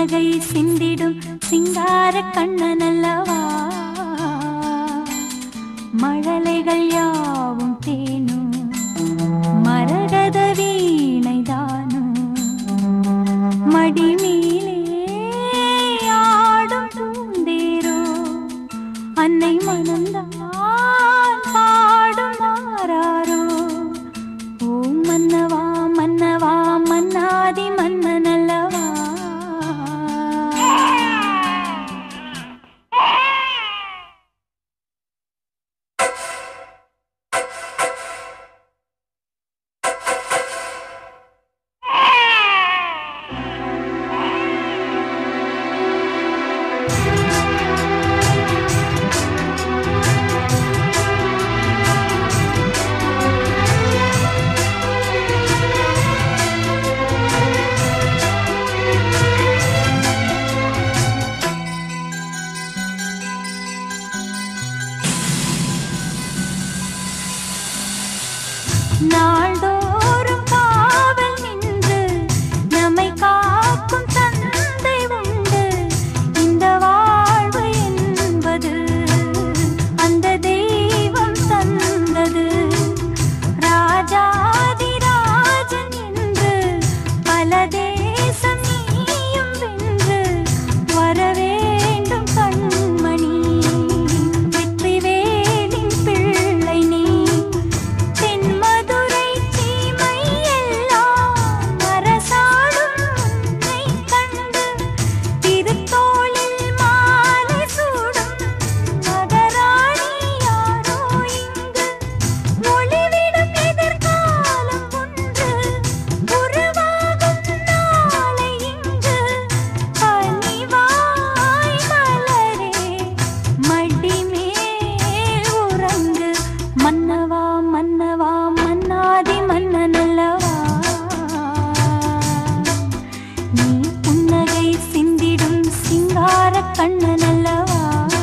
புன்னகை சிந்திடும் சிங்கார கண்ணனல்லவா மழலைகள் யாவும் தேனும் மரகத வீணைதானும் மடிமீலே ஆடும் பூந்தேரோ அன்னை மனந்தான் பாடும் மாறாரோ ஓ மன்னவா மன்னவா மன்னாதி மன்னனல்லவா நாள்தோறும் காவல் நின்று நம்மை காக்கும் தந்தை உண்டு இந்த வாழ்வு என்பது அந்த தெய்வம் தந்தது ராஜாதி ராஜன் என்று பல தேசம் நீயும் வென்று வர வேண்டும் கண்மணி வெற்றி வேலின் பிள்ளை நீ தென்மதுரை சீமை எல்லாம் அரசாடும் உன்னை கண்டு திருத்தோளில் மாலை சூடும் மகராணி யாரோ இங்கு ஒளிவிடும் எதிர்காலம் ஒன்று உருவாகும் நாளை இங்கு பனிவாய் மலரே மடி மேல் உறங்கு மன்னவா மன்னவா மன்னாதி மன்னனல்லவா நீ புன்னகை சிந்திடும் சிங்கார கண்ணனல்லவா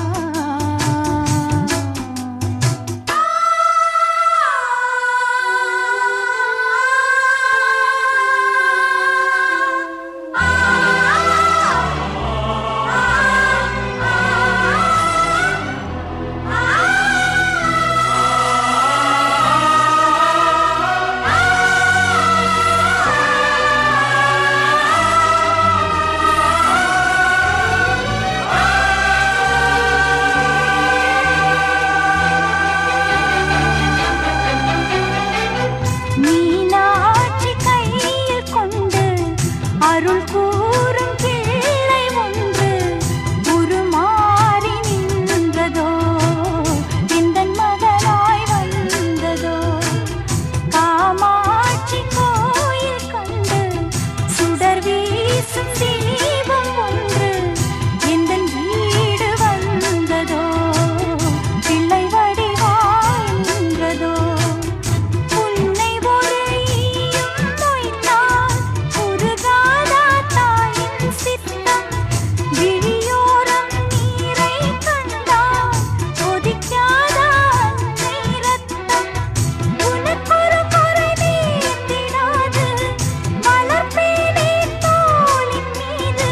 மீனாட்சி கையில் கொண்டு அருள் கூறும் பிள்ளை ஒன்று உருமாறி நின்றதோ எந்தன் மகனாய் வந்ததோ காமாட்சி கோயில் கண்டு சுடர் வீசும் தீபம் ஒன்று எந்தன் வீடு வந்ததோ பிள்ளை வடிவாய் நின்றதோ உன்னை ஒரு ஈயும் மொய்த்தால் உருகாதா தாயின் சித்தம் விழியோரம் நீரை கண்டால் கொதிக்காதா அன்னை ரத்தம் உனக்கொரு குறை நேர்ந்திடாது வளர்ப்பேனே தோளின் மீது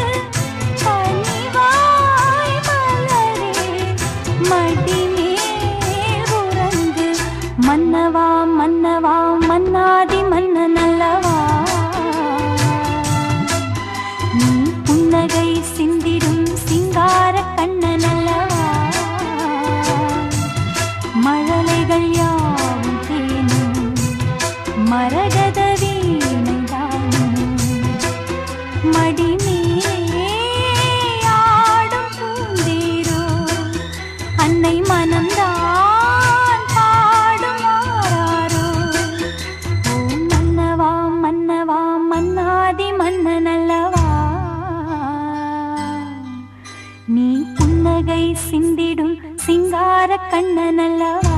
பனிவாய் மலரே மடி மேல் உறங்கு மன்னவா மன்னவா மன்னாதி மன்னனல்லவா நீ புன்னகை சிந்திடும் சிங்கார கண்ணனல்லவா மழலைகள் யாவும் தேனும் மரகத வீணைதானும் மடி மேலே ஆடும் பூந்தேரோ அன்னை மனம்தான் பாடும் ஆராரோ ஓ மன்னவா மன்னவா மன்னாதி மன்னனல்லவா நீ புன்னகை சிந்திடும் சிங்கார கண்ணனல்லவா